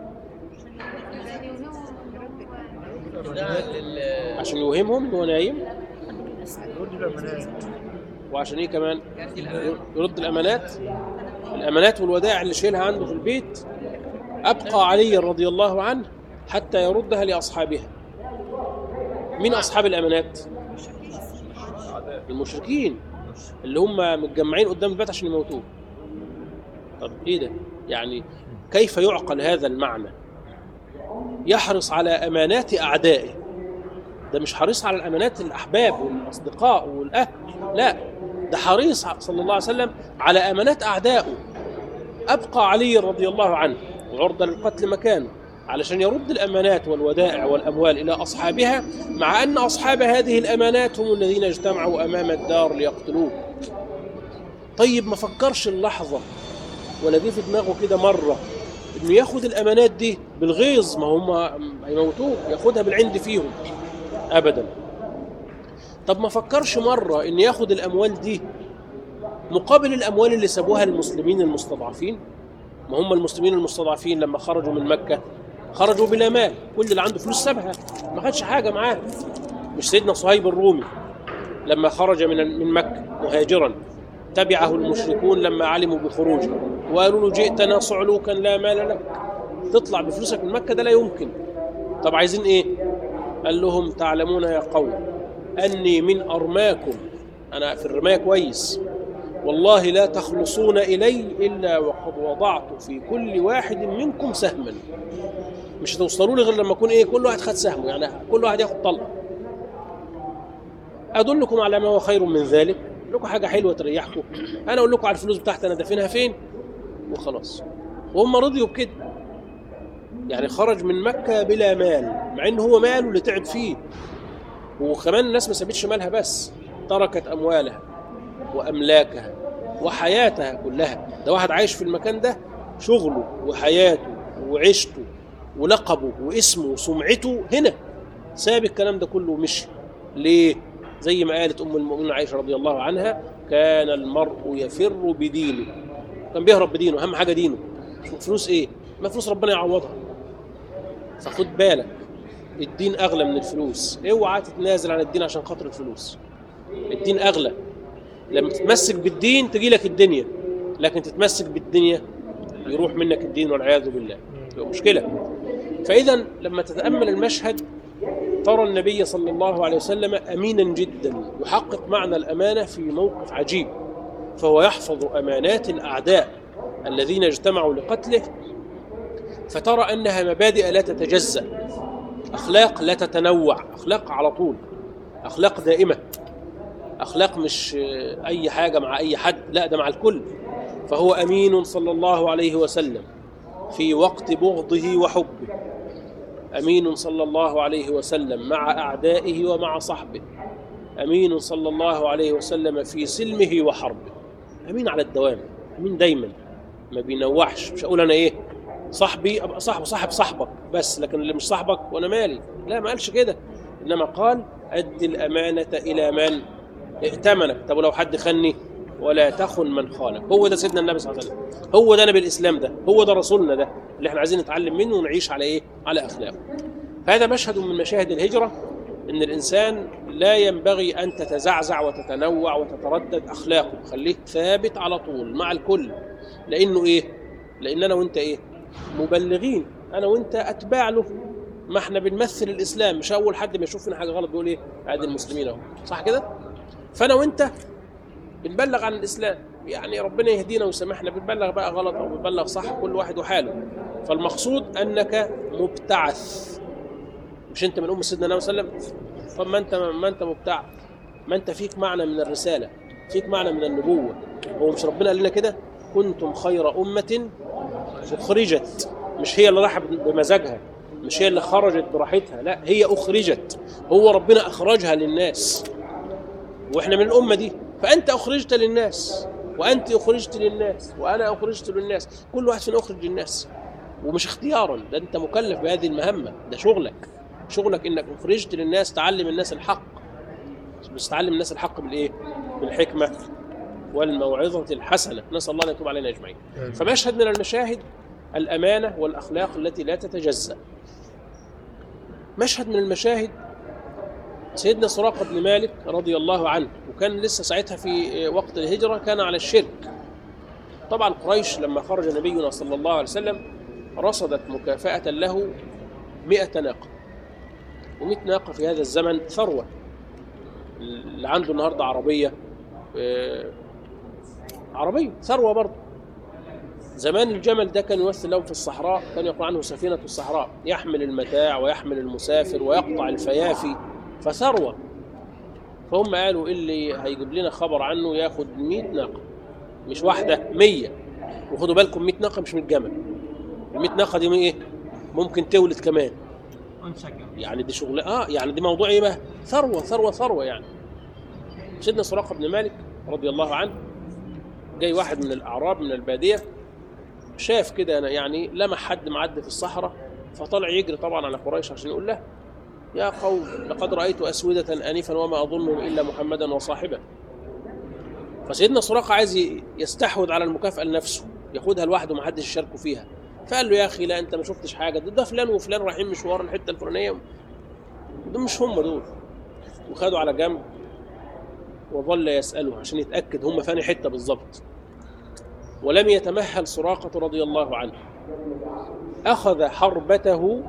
عشان يوهمهم ان هو نايم وعشان ايه كمان يرد الامانات الامانات والودائع اللي شايلها عنده في البيت ابقى علي رضي الله عنه حتى يردها لاصحابها مين اصحاب الامانات المشركين اللي هم متجمعين قدام البيت عشان يموتوه طب ايه ده يعني كيف يعقل هذا المعنى يحرص على امانات اعدائه ده مش حريص على الامانات الاحباب والاصدقاء والاهل لا ده حريص صلى الله عليه وسلم على امانات اعدائه ابقى علي رضي الله عنه وعرض للقتل مكانه علشان يرد الامانات والودائع والاموال الى اصحابها مع ان اصحاب هذه الامانات هم الذين اجتمعوا امام الدار ليقتلوه طيب ما فكرش اللحظه ولا جه في دماغه كده مره انه ياخد الامانات دي بالغيظ ما هم هيموتوه ياخدها بالعند فيهم ابدا طب ما فكرش مره ان ياخد الاموال دي مقابل الاموال اللي سابوها المسلمين المستضعفين ما هم المسلمين المستضعفين لما خرجوا من مكه خرجوا بلا مال كل اللي عنده فلوس سابها ما خدش حاجه معاه مش سيدنا صهيب الرومي لما خرج من من مكه مهاجرا تبعه المشركون لما علموا بخروجه وقالوا له جئتنا صعلوكا لا مال لك تطلع بفلوسك من مكه ده لا يمكن طب عايزين ايه قال لهم تعلمون يا قوم اني من ارماكم انا في الرمايه كويس والله لا تخلصون الي الا وقد وضعت في كل واحد منكم سهما مش هتوصلوا لي غير لما اكون ايه كل واحد خد سهمه يعني كل واحد ياخد طلقه ادلكم على ما هو خير من ذلك أقول لكم حاجه حلوه تريحكم انا اقول لكم على الفلوس بتاعتي انا دافنها فين وخلاص وهم رضيوا بكده يعني خرج من مكة بلا مال مع ان هو ماله اللي تعب فيه وكمان الناس ما سابتش مالها بس تركت اموالها واملاكها وحياتها كلها ده واحد عايش في المكان ده شغله وحياته وعيشته ولقبه واسمه وسمعته هنا ساب الكلام ده كله ومشي ليه زي ما قالت ام المؤمنين عائشه رضي الله عنها كان المرء يفر بدينه كان بيهرب بدينه اهم حاجه دينه فلوس ايه ما فلوس ربنا يعوضها فخد بالك الدين اغلى من الفلوس اوعى تتنازل عن الدين عشان خاطر الفلوس الدين اغلى لما تتمسك بالدين تجي لك الدنيا لكن تتمسك بالدنيا يروح منك الدين والعياذ بالله تبقى مشكله فاذا لما تتامل المشهد ترى النبي صلى الله عليه وسلم امينا جدا يحقق معنى الامانه في موقف عجيب فهو يحفظ امانات الاعداء الذين اجتمعوا لقتله فترى انها مبادئ لا تتجزا اخلاق لا تتنوع اخلاق على طول اخلاق دائمه اخلاق مش آه، اي حاجه مع اي حد لا ده مع الكل فهو امين صلى الله عليه وسلم في وقت بغضه وحبه امين صلى الله عليه وسلم مع اعدائه ومع صحبه امين صلى الله عليه وسلم في سلمه وحربه امين على الدوام امين دايما ما بينوعش مش اقول انا ايه صاحبي ابقى صاحب صاحب صاحبك بس لكن اللي مش صاحبك وانا مالي لا ما قالش كده انما قال ادي الامانه الى من ائتمنك طب ولو حد خني ولا تخن من خانك هو ده سيدنا النبي صلى الله عليه وسلم هو ده نبي الاسلام ده هو ده رسولنا ده اللي احنا عايزين نتعلم منه ونعيش على ايه على اخلاقه هذا مشهد من مشاهد الهجره ان الانسان لا ينبغي ان تتزعزع وتتنوع وتتردد اخلاقه خليك ثابت على طول مع الكل لانه ايه لان انا وانت ايه مبلغين انا وانت اتباع له ما احنا بنمثل الاسلام مش اول حد ما يشوف فينا حاجه غلط بيقول ايه ادي المسلمين اهو صح كده فانا وانت بنبلغ عن الاسلام يعني ربنا يهدينا ويسامحنا بنبلغ بقى غلط او بنبلغ صح كل واحد وحاله فالمقصود انك مبتعث مش انت من ام سيدنا النبي صلى الله عليه وسلم طب ما انت ما انت مبتعث ما انت فيك معنى من الرساله فيك معنى من النبوه هو مش ربنا قال لنا كده كنتم خير امه اخرجت مش هي اللي راحت بمزاجها مش هي اللي خرجت براحتها لا هي اخرجت هو ربنا اخرجها للناس واحنا من الامه دي فانت اخرجت للناس وانت اخرجت للناس وانا اخرجت للناس كل واحد فينا اخرج للناس ومش اختيارا ده انت مكلف بهذه المهمه ده شغلك شغلك انك اخرجت للناس تعلم الناس الحق بس تعلم الناس الحق بالايه بالحكمه والموعظه الحسنه نسال الله ان يتوب علينا اجمعين فمشهد من المشاهد الامانه والاخلاق التي لا تتجزا مشهد من المشاهد سيدنا سراقه بن مالك رضي الله عنه وكان لسه ساعتها في وقت الهجره كان على الشرك طبعا قريش لما خرج نبينا صلى الله عليه وسلم رصدت مكافأة له مئة ناقة ومئة ناقة في هذا الزمن ثروة اللي عنده النهاردة عربية آه، عربية ثروة برضه زمان الجمل ده كان يمثل لهم في الصحراء كان يقول عنه سفينة الصحراء يحمل المتاع ويحمل المسافر ويقطع الفيافي فثروة فهم قالوا اللي هيجيب لنا خبر عنه ياخد 100 ناقة مش واحدة 100 وخدوا بالكم 100 ناقة مش 100 جمل ال 100 ناقة دي ايه ممكن تولد كمان يعني دي شغل اه يعني دي موضوع ايه بقى ثروة ثروة ثروة يعني سيدنا سراقة بن مالك رضي الله عنه جاي واحد من الأعراب من البادية شاف كده أنا يعني لمح حد معدي في الصحراء فطلع يجري طبعا على قريش عشان يقول له يا قوم لقد رأيت أسودة آنفا وما أظنهم إلا محمدا وصاحبه فسيدنا سراقة عايز ي- يستحوذ على المكافأة لنفسه ياخدها لوحده ما حدش يشاركه فيها فقال له يا أخي لا أنت ما شفتش حاجة ده, ده فلان وفلان رايحين مشوار الحتة الفلانية دول مش هم دول وخدوا على جنب وظل يسأله عشان يتأكد هم فاني حتة بالظبط ولم يتمهل سراقة رضي الله عنه أخذ حربته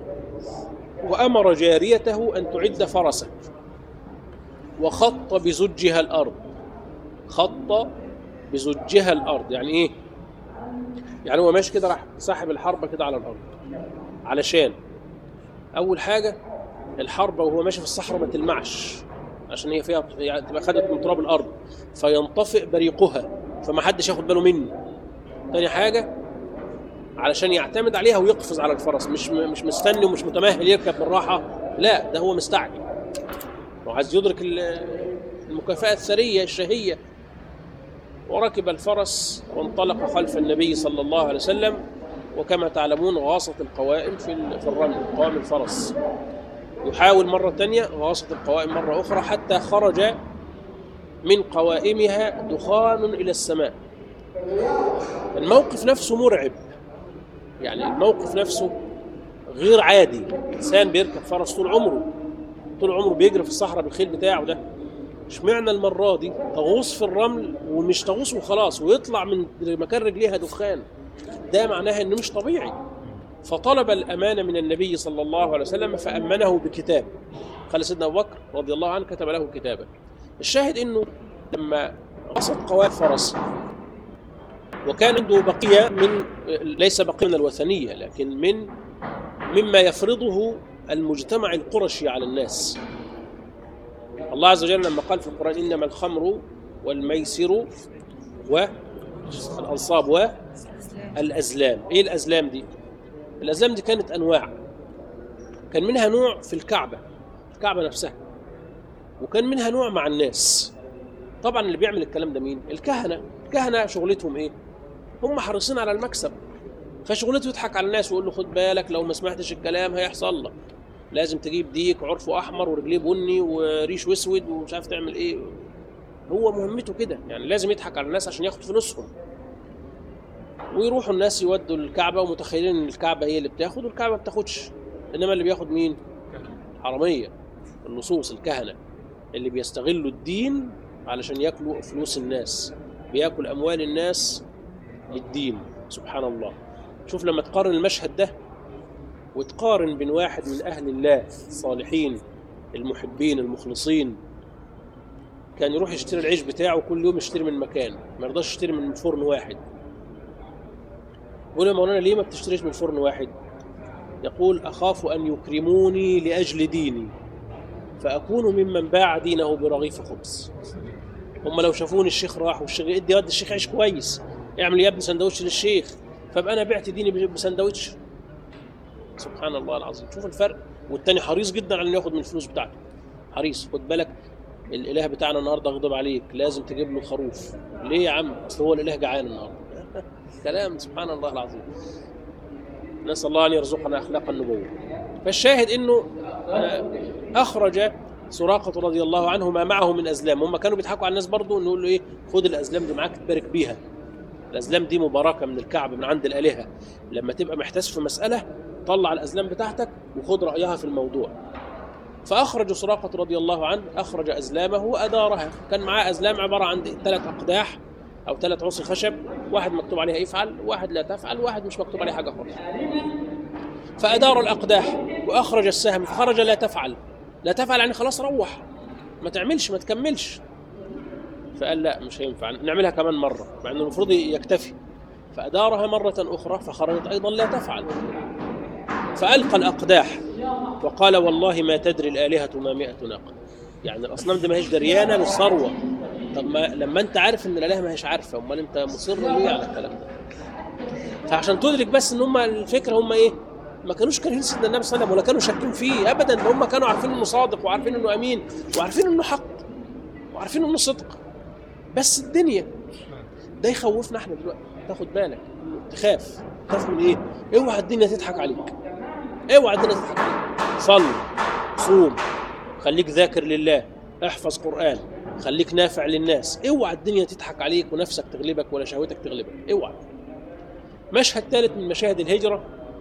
وأمر جاريته أن تعد فرسه وخط بزجها الأرض خط بزجها الأرض يعني إيه؟ يعني هو ماشي كده راح ساحب الحربة كده على الأرض علشان أول حاجة الحربة وهو ماشي في الصحراء ما تلمعش عشان هي فيها يعني تبقى خدت من تراب الأرض فينطفئ بريقها فما حدش ياخد باله منه تاني حاجة علشان يعتمد عليها ويقفز على الفرس مش مش مستني ومش متمهل يركب بالراحة لا ده هو مستعجل وعايز يدرك ال- المكافأة الثرية الشهية وركب الفرس وانطلق خلف النبي صلى الله عليه وسلم وكما تعلمون غاصت القوائم في ال- في الرمل قوائم الفرس يحاول مرة تانية غاصت القوائم مرة أخرى حتى خرج من قوائمها دخان إلى السماء الموقف نفسه مرعب يعني الموقف نفسه غير عادي إنسان بيركب فرس طول عمره طول عمره بيجري في الصحراء بالخيل بتاعه ده اشمعنى المرة دي تغوص في الرمل ومش تغوص وخلاص ويطلع من مكان رجليها دخان ده معناها انه مش طبيعي فطلب الأمانة من النبي صلى الله عليه وسلم فأمنه بكتاب قال سيدنا أبو بكر رضي الله عنه كتب له كتابا الشاهد انه لما وصل قوائم فرس وكان عنده بقية من ليس بقية من الوثنية لكن من مما يفرضه المجتمع القرشي على الناس الله عز وجل لما قال في القرآن إنما الخمر والميسر والأنصاب والأزلام إيه الأزلام دي؟ الأزلام دي كانت أنواع كان منها نوع في الكعبة الكعبة نفسها وكان منها نوع مع الناس طبعا اللي بيعمل الكلام ده مين؟ الكهنة الكهنة شغلتهم إيه؟ هم حريصين على المكسب فشغلته يضحك على الناس ويقول له خد بالك لو ما سمعتش الكلام هيحصل لك لازم تجيب ديك عرفه احمر ورجليه بني وريشه اسود ومش عارف تعمل ايه هو مهمته كده يعني لازم يضحك على الناس عشان ياخد فلوسهم ويروحوا الناس يودوا الكعبه ومتخيلين ان الكعبه هي اللي بتاخد والكعبه ما بتاخدش انما اللي بياخد مين؟ الحراميه اللصوص الكهنه اللي بيستغلوا الدين علشان ياكلوا فلوس الناس بياكل اموال الناس للدين سبحان الله شوف لما تقارن المشهد ده وتقارن بين واحد من أهل الله الصالحين المحبين المخلصين كان يروح يشتري العيش بتاعه كل يوم يشتري من مكان ما يرضاش يشتري من فرن واحد يقول يا مولانا ليه ما بتشتريش من فرن واحد يقول أخاف أن يكرموني لأجل ديني فأكون ممن باع دينه برغيف خبز هم لو شافوني الشيخ راح والشيخ ادي ود الشيخ عيش كويس اعمل يا ابني سندوتش للشيخ فابقى انا بعت ديني بسندوتش سبحان الله العظيم شوف الفرق والتاني حريص جدا على انه ياخد من الفلوس بتاعته حريص خد بالك الاله بتاعنا النهارده غضب عليك لازم تجيب له خروف ليه يا عم اصل هو الاله جعان النهارده كلام سبحان الله العظيم نسال الله ان يرزقنا اخلاق النبوه فالشاهد انه آه، اخرج سراقة رضي الله عنه ما معه من أزلام هم كانوا بيضحكوا على الناس برضه نقول له إيه خد الأزلام دي معاك تبارك بيها الأزلام دي مباركة من الكعبة من عند الآلهة لما تبقى محتاس في مسألة طلع الأزلام بتاعتك وخد رأيها في الموضوع فأخرج سراقة رضي الله عنه أخرج أزلامه وأدارها كان معاه أزلام عبارة عن ثلاث أقداح أو ثلاث عصي خشب واحد مكتوب عليها افعل واحد لا تفعل واحد مش مكتوب عليه حاجة خالص فأدار الأقداح وأخرج السهم فخرج لا تفعل لا تفعل يعني خلاص روح ما تعملش ما تكملش فقال لا مش هينفع نعملها كمان مرة مع أنه المفروض يكتفي فأدارها مرة أخرى فخرجت أيضا لا تفعل فألقى الأقداح وقال والله ما تدري الآلهة ما مئة ناقة يعني الأصنام دي ما هيش دريانة للثروة طب ما لما أنت عارف إن الآلهة ما هيش عارفة أمال أنت مصر ليه على الكلام ده فعشان تدرك بس إن هم الفكرة هم إيه ما كانوش كارهين سيدنا النبي صلى الله عليه وسلم ولا كانوا شاكين فيه ابدا ده هم كانوا عارفين انه صادق وعارفين انه امين وعارفين انه حق وعارفين انه صدق بس الدنيا ده يخوفنا احنا دلوقتي تاخد بالك تخاف تخاف من ايه؟ اوعى الدنيا تضحك عليك اوعى الدنيا تضحك عليك صلي صوم خليك ذاكر لله احفظ قرآن خليك نافع للناس اوعى الدنيا تضحك عليك ونفسك تغلبك ولا شهوتك تغلبك اوعى مشهد ثالث من مشاهد الهجرة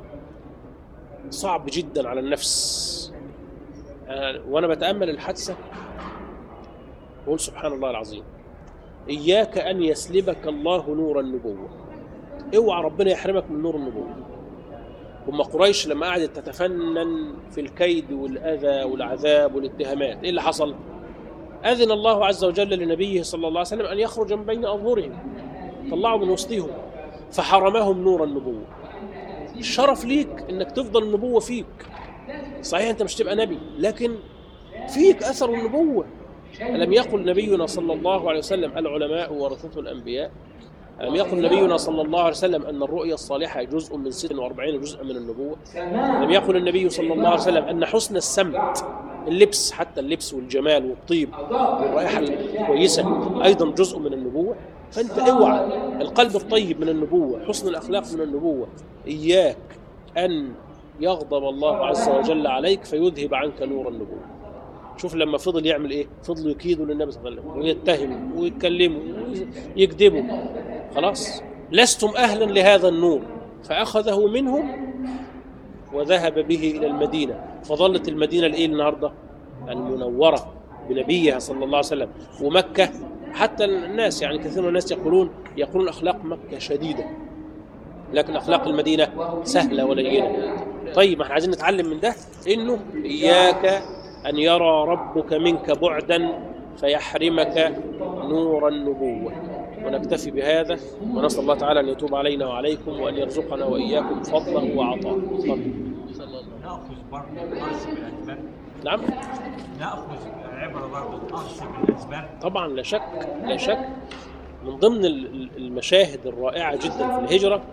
صعب جدا على النفس أنا وانا بتامل الحادثه بقول سبحان الله العظيم اياك ان يسلبك الله نور النبوه اوعى ربنا يحرمك من نور النبوه هم قريش لما قعدت تتفنن في الكيد والاذى والعذاب والاتهامات ايه اللي حصل اذن الله عز وجل لنبيه صلى الله عليه وسلم ان يخرج من بين اظهرهم طلعوا من وسطهم فحرمهم نور النبوه الشرف ليك انك تفضل النبوه فيك صحيح انت مش تبقى نبي لكن فيك اثر النبوه الم يقل نبينا صلى الله عليه وسلم العلماء ورثه الانبياء ألم يقل نبينا صلى الله عليه وسلم أن الرؤيا الصالحة جزء من 46 جزءا من النبوة ألم يقل النبي صلى الله عليه وسلم أن حسن السمت اللبس حتى اللبس والجمال والطيب والرائحة الكويسة أيضا جزء من النبوة فأنت اوعى القلب الطيب من النبوة حسن الأخلاق من النبوة إياك أن يغضب الله عز وجل عليك فيذهب عنك نور النبوة شوف لما فضل يعمل ايه فضلوا يكيدوا للنبي صلى الله عليه وسلم ويتهموا ويتكلموا ويكذبوا خلاص لستم اهلا لهذا النور فاخذه منهم وذهب به الى المدينه فظلت المدينه الايه النهارده المنوره بنبيها صلى الله عليه وسلم ومكه حتى الناس يعني كثير من الناس يقولون يقولون اخلاق مكه شديده لكن اخلاق المدينه سهله ولينه طيب ما احنا عايزين نتعلم من ده انه اياك ان يرى ربك منك بعدا فيحرمك نور النبوه ونكتفي بهذا ونسال الله تعالى ان يتوب علينا وعليكم وان يرزقنا واياكم فضله وعطاءه تفضل. ناخذ برضه درس من الاسباب نعم ناخذ عبره برضه درس من الاسباب طبعا لا شك لا شك من ضمن ال- ال- المشاهد الرائعه جدا في الهجره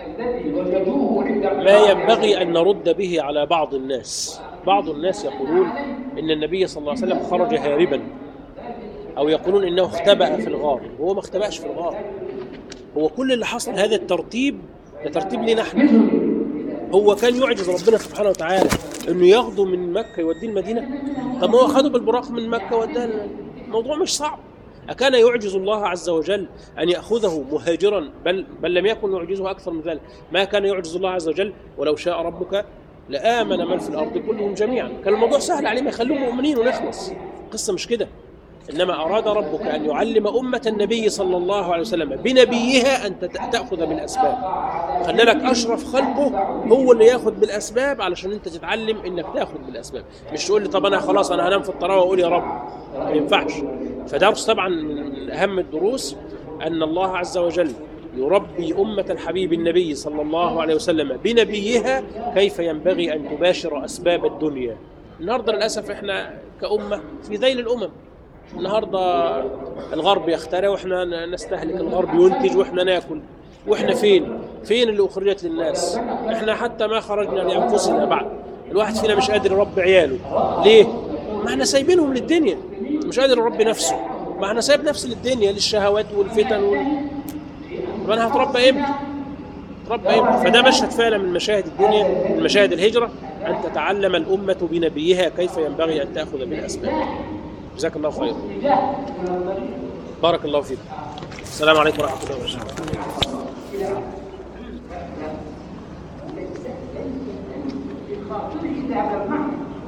ما ينبغي ان نرد به على بعض الناس بعض الناس يقولون ان النبي صلى الله عليه وسلم خرج هاربا او يقولون انه اختبأ في الغار وهو ما اختبأش في الغار هو كل اللي حصل هذا الترتيب ده ترتيب لنا احنا هو كان يعجز ربنا سبحانه وتعالى انه ياخده من مكه يوديه المدينه طب ما هو خده بالبراق من مكه وداه الموضوع مش صعب أكان يعجز الله عز وجل أن يأخذه مهاجرا بل بل لم يكن يعجزه أكثر من ذلك ما كان يعجز الله عز وجل ولو شاء ربك لآمن من في الأرض كلهم جميعا كان الموضوع سهل عليه ما يخلوهم مؤمنين ونخلص القصة مش كده إنما أراد ربك أن يعلم أمة النبي صلى الله عليه وسلم بنبيها أن تت- تأخذ بالأسباب خلى لك أشرف خلقه هو اللي ياخذ بالأسباب علشان أنت تتعلم إنك تاخذ بالأسباب مش تقول لي طب أنا خلاص أنا هنام في الطراوة وأقول يا رب ما ينفعش فدرس طبعا من أهم الدروس أن الله عز وجل يربي أمة الحبيب النبي صلى الله عليه وسلم بنبيها كيف ينبغي أن تباشر أسباب الدنيا النهارده للأسف إحنا كأمة في ذيل الأمم النهارده الغرب يخترع واحنا نستهلك الغرب ينتج واحنا ناكل واحنا فين؟ فين اللي اخرجت للناس؟ احنا حتى ما خرجنا لانفسنا بعد الواحد فينا مش قادر يربي عياله ليه؟ ما احنا سايبينهم للدنيا مش قادر يربي نفسه ما احنا سايب نفسي للدنيا للشهوات والفتن وال... طب انا هتربى امتى؟ تربى امتى؟ فده مشهد فعلا من مشاهد الدنيا من مشاهد الهجره ان تتعلم الامه بنبيها كيف ينبغي ان تاخذ بالاسباب. جزاك الله خيرا. بارك الله فيكم. السلام عليكم ورحمه الله وبركاته. خاطره إذا جمعت